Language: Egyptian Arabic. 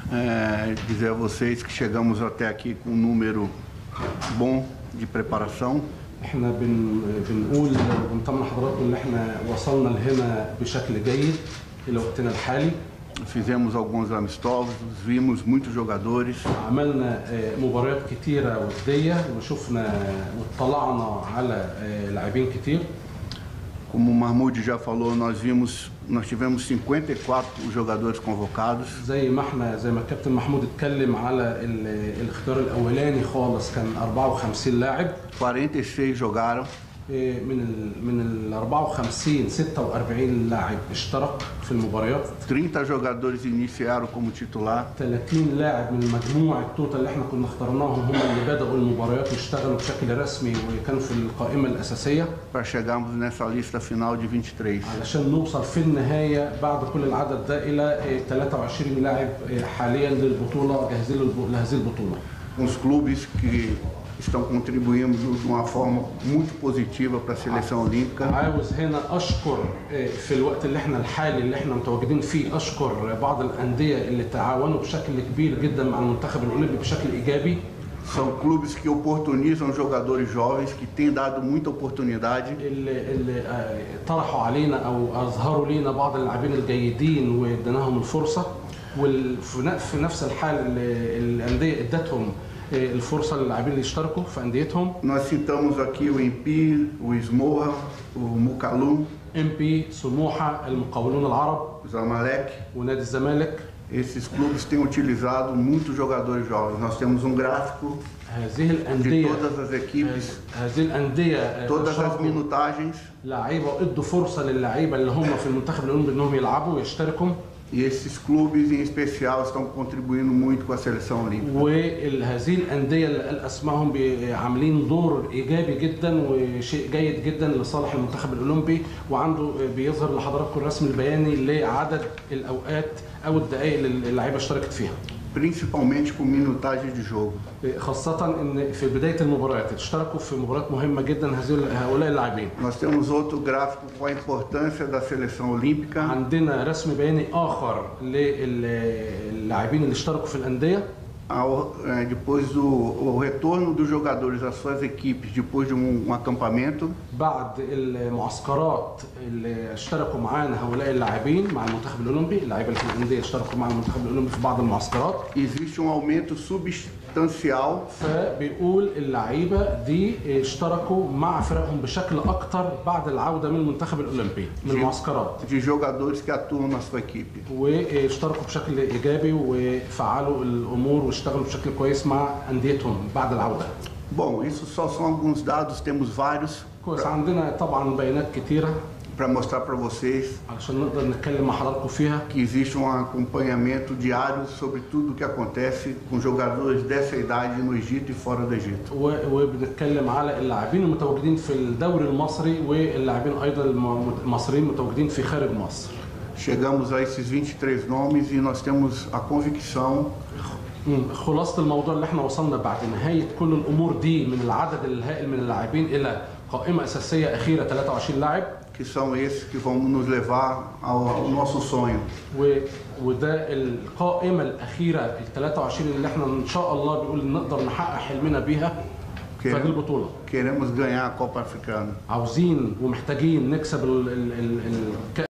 É, dizer a vocês que chegamos até aqui com um número bom de preparação. احنا بن بنقول بنطمن حضراتكم ان احنا وصلنا لهنا بشكل جيد الى وقتنا الحالي Fizemos alguns amistosos, vimos muitos jogadores, عملنا آه، مباريات كتيره وديه وشفنا واطلعنا على آه، لاعبين كتير como o Mahmoud já falou, nós vimos, nós tivemos 54 jogadores convocados, زي ما احنا زي ما الكابتن محمود اتكلم على ال- الاختيار الاولاني خالص كان 54 لاعب 46 jogaram, آه، من ال من ال 54 46 لاعب اشترك في المباريات 30 jogadores iniciaram como titular, 30 لاعب من المجموع التوتال اللي احنا كنا اخترناهم هم اللي بدأوا المباريات واشتغلوا بشكل رسمي وكانوا في القائمة الأساسية para chegarmos nessa lista final de 23. علشان نوصل في النهاية بعد كل العدد ده إلى اه، 23 لاعب اه، حاليا للبطولة جاهزين للب- لهذه البطولة Uns clubes que estão contribuindo de uma forma muito positiva para a seleção olímpica. عاوز هنا أشكر اه، في الوقت اللي احنا الحالي اللي احنا متواجدين فيه أشكر بعض الأندية اللي تعاونوا بشكل كبير جدا مع المنتخب الأولمبي بشكل إيجابي São clubes que oportunizam jogadores jovens, que têm dado muita oportunidade. اللي, اللي آه، طرحوا علينا او اظهروا لينا بعض اللاعبين الجيدين واديناهم الفرصه وفي نفس الحال اللي الانديه ادتهم آه، الفرصه للاعبين اللي يشتركوا في انديتهم Nós citamos aqui o Empi, o Esmorra, o Mucalum, ام بي سموحه المقاولون العرب o Zamalek. ونادي الزمالك Esses clubes têm utilizado muitos jogadores jovens. Nós temos um gráfico هذه de الانديه todas as equipes, هذه الانديه آه، todas as شاركوا minutagens. لعيبه وادوا فرصه للعيبه اللي هم في المنتخب الاولمبي انهم يلعبوا ويشتركوا E esses clubes em especial estão contribuindo muito com a seleção olímpica. وهذه الانديه اللي قال اسمائهم بي- عاملين دور ايجابي جدا وشيء جيد جدا لصالح المنتخب الاولمبي وعنده بيظهر لحضراتكم الرسم البياني لعدد الاوقات او الدقائق اللي اللعيبه اشتركت فيها Principalmente com minutagem de jogo. خاصه ان في بدايه المباريات اشتركوا في مباريات مهمه جدا هذه هؤلاء اللاعبين Nós temos outro gráfico com a importância da seleção olímpica. عندنا رسم بياني اخر للاعبين اللي اشتركوا في الانديه Ao- é, depois do o retorno dos jogadores às suas equipes depois de um, um acampamento, بعد المعسكرات اللي اشتركوا معانا هؤلاء اللاعبين مع المنتخب الاولمبي اللعيبه اللي في الانديه اشتركوا مع المنتخب الاولمبي في بعض المعسكرات existe um aumento substancial فبيقول اللعيبه دي اشتركوا مع فرقهم بشكل اكتر بعد العوده من المنتخب الاولمبي من المعسكرات de jogadores que atuam na sua equipe. واشتركوا بشكل ايجابي وفعلوا الامور واشتغلوا بشكل كويس مع انديتهم بعد العوده Bom, isso só são alguns dados, temos vários كويس عندنا طبعا بيانات كتيره para mostrar para vocês علشان نقدر نتكلم مع حضراتكم فيها que existe um acompanhamento diário sobre tudo o que acontece com jogadores dessa idade no Egito e fora do Egito. و- وبنتكلم على اللاعبين المتواجدين في الدوري المصري واللاعبين ايضا الم- المصريين المتواجدين في خارج مصر Chegamos a esses 23 nomes e nós temos a convicção مم. خلاصة الموضوع اللي احنا وصلنا بعد نهاية كل الامور دي من العدد الهائل من اللاعبين الى قائمة اساسية اخيرة 23 لاعب que são esses que vão nos levar ao, ao nosso sonho. و... وده القائمة الأخيرة ال 23 اللي احنا إن شاء الله بيقول نقدر نحقق حلمنا بيها في هذه البطولة Queremos ganhar a Copa Africana. عاوزين ومحتاجين نكسب ال... ال... ال... ال...